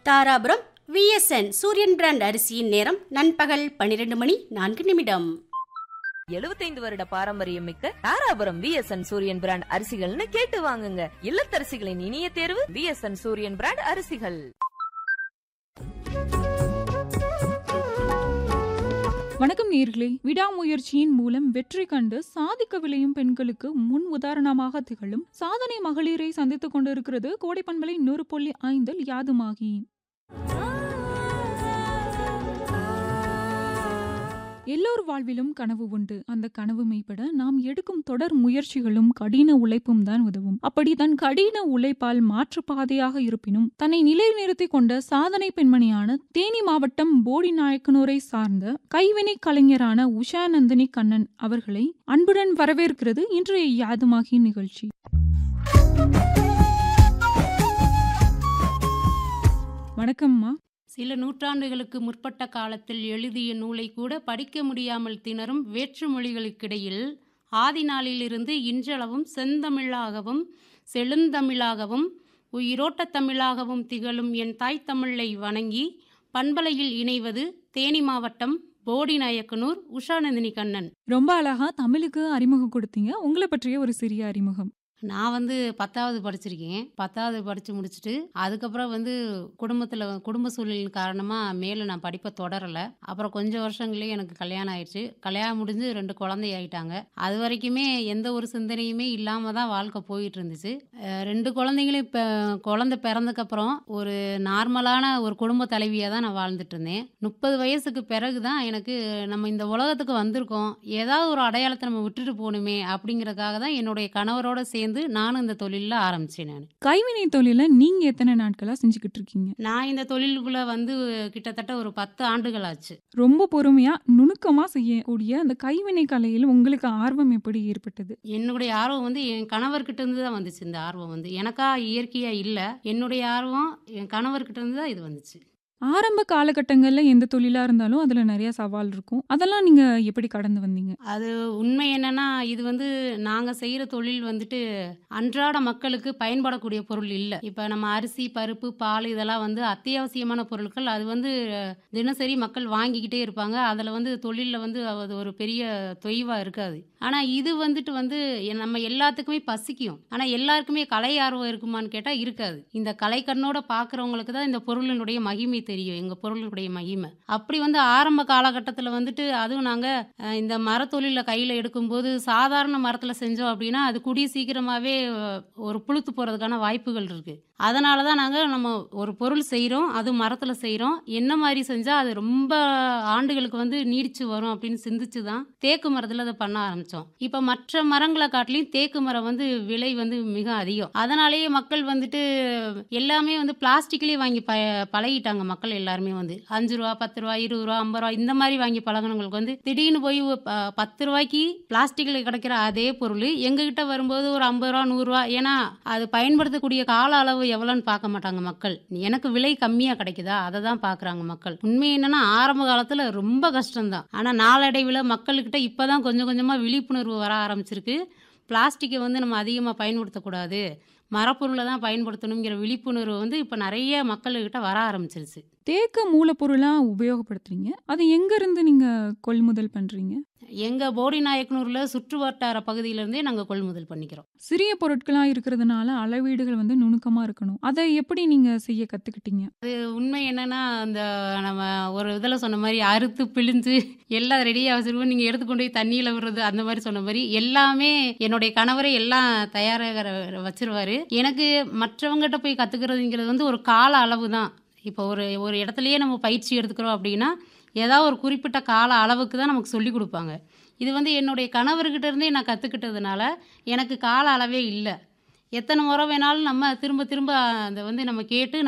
Dharapuram VSN Suriyan brand அரிசியின் நேரம் நண்பகல் பன்னிரண்டு மணி நான்கு நிமிடம் எழுபத்தைந்து வருட பாரம்பரியம் மிக்க தாராபுரம் விஎஸ்என் சூரியன் பிராண்ட் அரிசிகள்னு கேட்டு வாங்குங்க இல்லத்தரசிகளின் இனிய தேர்வு விஎஸ்என் சூரியன் பிராண்ட் அரிசிகள் வணக்கம் நேர்களே விடாமுயற்சியின் மூலம் வெற்றி கண்டு சாதிக்க விளையும் பெண்களுக்கு முன் உதாரணமாக திகழும் சாதனை மகளிரை சந்தித்துக் கொண்டிருக்கிறது கோடை பண்பலை நூறு புள்ளி ஐந்தில் யாதுமாகி எல்லோர் வாழ்விலும் கனவு உண்டு அந்த கனவு மெய்ப்பட நாம் எடுக்கும் தொடர் முயற்சிகளும் கடின உழைப்பும் தான் உதவும் அப்படி தன் கடின உழைப்பால் மாற்றுப்பாதையாக இருப்பினும் தன்னை நிலைநிறுத்திக் கொண்ட சாதனை பெண்மணியான தேனி மாவட்டம் போடி நாயக்கனூரை சார்ந்த கைவினை கலைஞரான உஷா நந்தினி கண்ணன் அவர்களை அன்புடன் வரவேற்கிறது இன்றைய யாதுமாகி நிகழ்ச்சி வணக்கம்மா சில நூற்றாண்டுகளுக்கு முற்பட்ட காலத்தில் எழுதிய நூலை கூட படிக்க முடியாமல் திணறும் வேற்று மொழிகளுக்கிடையில் ஆதி நாளிலிருந்து இன்றளவும் செந்தமிழாகவும் செழுந்தமிழாகவும் உயிரோட்டத் தமிழாகவும் திகழும் என் தாய் தமிழை வணங்கி பண்பலையில் இணைவது தேனி மாவட்டம் போடி நாயக்கனூர் உஷாநந்தினி கண்ணன் ரொம்ப அழகா தமிழுக்கு அறிமுகம் கொடுத்தீங்க உங்களை பற்றிய ஒரு சிறிய அறிமுகம் நான் வந்து பத்தாவது படிச்சிருக்கேன் பத்தாவது படித்து முடிச்சுட்டு அதுக்கப்புறம் வந்து குடும்பத்தில் குடும்ப சூழ்நிலையின் காரணமாக மேலே நான் படிப்பை தொடரலை அப்புறம் கொஞ்சம் வருஷங்களே எனக்கு கல்யாணம் ஆயிடுச்சு கல்யாணம் முடிஞ்சு ரெண்டு குழந்தை ஆயிட்டாங்க அது வரைக்குமே எந்த ஒரு சிந்தனையுமே இல்லாமல் தான் வாழ்க்கை போயிட்டு இருந்துச்சு அஹ் ரெண்டு குழந்தைங்களும் இப்போ குழந்தை பிறந்ததுக்கப்புறம் ஒரு நார்மலான ஒரு குடும்ப தலைவியாக தான் நான் வாழ்ந்துட்டு இருந்தேன் முப்பது வயசுக்கு பிறகு தான் எனக்கு நம்ம இந்த உலகத்துக்கு வந்திருக்கோம் ஏதாவது ஒரு அடையாளத்தை நம்ம விட்டுட்டு போகணுமே அப்படிங்கிறதுக்காக தான் என்னுடைய கணவரோட சேர்ந்து நானும் இந்த தொழிலில் ஆரம்பித்தேன் நான் கைவினை தொழில நீங்க எத்தனை நாட்களா செஞ்சுக்கிட்டு இருக்கீங்க நான் இந்த தொழிலுக்குள்ளே வந்து கிட்டத்தட்ட ஒரு பத்து ஆண்டுகள் ஆச்சு ரொம்ப பொறுமையா நுணுக்கமா செய்யக்கூடிய அந்த கைவினை கலையில் உங்களுக்கு ஆர்வம் எப்படி ஏற்பட்டது என்னுடைய ஆர்வம் வந்து என் கணவர்கிட்ட இருந்து தான் வந்துச்சு இந்த ஆர்வம் வந்து எனக்கா இயற்கையாக இல்லை என்னுடைய ஆர்வம் என் கணவர்கிட்ட இருந்து தான் இது வந்துச்சு ஆரம்ப காலகட்டங்கள்ல எந்த தொழிலா இருந்தாலும் அதுல நிறைய சவால் இருக்கும் அதெல்லாம் நீங்க எப்படி கடந்து வந்தீங்க அது உண்மை என்னன்னா இது வந்து நாங்கள் செய்கிற தொழில் வந்துட்டு அன்றாட மக்களுக்கு பயன்படக்கூடிய பொருள் இல்லை இப்போ நம்ம அரிசி பருப்பு பால் இதெல்லாம் வந்து அத்தியாவசியமான பொருட்கள் அது வந்து தினசரி மக்கள் வாங்கிக்கிட்டே இருப்பாங்க அதில் வந்து தொழிலில் வந்து அது ஒரு பெரிய தொய்வாக இருக்காது ஆனால் இது வந்துட்டு வந்து எ- நம்ம எல்லாத்துக்குமே பசிக்கும் ஆனால் எல்லாருக்குமே கலை ஆர்வம் இருக்குமான்னு கேட்டால் இருக்காது இந்த கலை கண்ணோட பார்க்குறவங்களுக்கு தான் இந்த பொருளினுடைய மகிமை தெரியும் எங்கள் பொருளினுடைய மகிமை அப்படி வந்து ஆரம்ப காலகட்டத்தில் வந்துட்டு அதுவும் நாங்கள் இந்த மரத்தொழிலில் கையில் எடுக்கும்போது சாதாரண மரத்தில் செஞ்சோம் அப்படின்னா அது கூடிய சீக்கிரமாகவே ஒரு புழுத்து போகிறதுக்கான வாய்ப்புகள் இருக்குது அதனால தான் நாங்கள் நம்ம ஒரு பொருள் செய்கிறோம் அது மரத்தில் செய்கிறோம் என்ன மாதிரி செஞ்சால் அது ரொம்ப ஆண்டுகளுக்கு வந்து நீடிச்சு வரும் அப்படின்னு சிந்திச்சு தான் தேக்கு மரத்தில் அதை பண்ண ஆரம்பித்தோம் இப்போ மற்ற மரங்களை காட்டிலையும் தேக்கு மரம் வந்து விலை வந்து மிக அதிகம் அதனாலேயே மக்கள் வந்துட்டு எல்லாமே வந்து பிளாஸ்டிக்லேயே வாங்கி ப பழகிட்டாங்க மக்கள் எல்லாருமே வந்து அஞ்சு ரூபா பத்து ரூபா இருபது ரூபா ஐம்பது ரூபா இந்த மாதிரி வாங்கி பழகினவங்களுக்கு வந்து திடீர்னு போய் ஒரு ப- பத்து ரூபாய்க்கு பிளாஸ்டிக்கில் கிடைக்கிற அதே பொருள் எங்ககிட்ட வரும்போது ஒரு ஐம்பது ரூபா நூறுரூவா ஏன்னா அது பயன்படுத்தக்கூடிய கால அளவு எவ்வளோன்னு பார்க்க மாட்டாங்க மக்கள் எனக்கு விலை கம்மியாக கிடைக்குதா அதை தான் பார்க்குறாங்க மக்கள் உண்மை என்னன்னா ஆரம்ப காலத்தில் ரொம்ப கஷ்டம்தான் ஆனால் நாளடைவில் மக்கள்கிட்ட இப்போ தான் கொஞ்சம் கொஞ்சமாக விழிப்புணர்வு வர ஆரம்பிச்சிருக்கு பிளாஸ்டிக்கை வந்து நம்ம அதிகமாக பயன்படுத்தக்கூடாது மரப்பொருளை தான் பயன்படுத்தணுங்கிற விழிப்புணர்வு வந்து இப்போ நிறைய மக்கள்கிட்ட வர ஆரம்பிச்சிருச்சு தேக்க மூலப்பொருளா உபயோகப்படுத்துறீங்க அது எங்க இருந்து நீங்க கொள்முதல் பண்றீங்க எங்கள் போடி நாயக்கனூரில் சுற்று வட்டார பகுதியிலேருந்தே நாங்கள் கொள்முதல் பண்ணிக்கிறோம் சிறிய பொருட்களா இருக்கிறதுனால அளவீடுகள் வந்து நுணுக்கமா இருக்கணும் அதை எப்படி நீங்க செய்ய கத்துக்கிட்டீங்க உண்மை என்னன்னா அந்த நம்ம ஒரு இதில் சொன்ன மாதிரி அறுத்து பிழிஞ்சு எல்லாம் ரெடியாக வச்சிருவோம் நீங்கள் எடுத்துக்கொண்டு போய் தண்ணியில் விடுறது அந்த மாதிரி சொன்ன மாதிரி எல்லாமே என்னுடைய கணவரே எல்லாம் தயாராக வச்சிருவாரு எனக்கு மற்றவங்ககிட்ட போய் கற்றுக்கிறதுங்கிறது வந்து ஒரு கால அளவு தான் இப்போ ஒரு ஒரு இடத்துலையே நம்ம பயிற்சி எடுத்துக்கிறோம் அப்படின்னா ஏதாவது ஒரு குறிப்பிட்ட கால அளவுக்கு தான் நமக்கு சொல்லி கொடுப்பாங்க இது வந்து என்னுடைய கணவர்கிட்ட இருந்தே நான் கற்றுக்கிட்டதுனால எனக்கு கால அளவே இல்லை எத்தனை முறை வேணாலும் நம்ம திரும்ப திரும்ப அதை வந்து நம்ம கேட்டு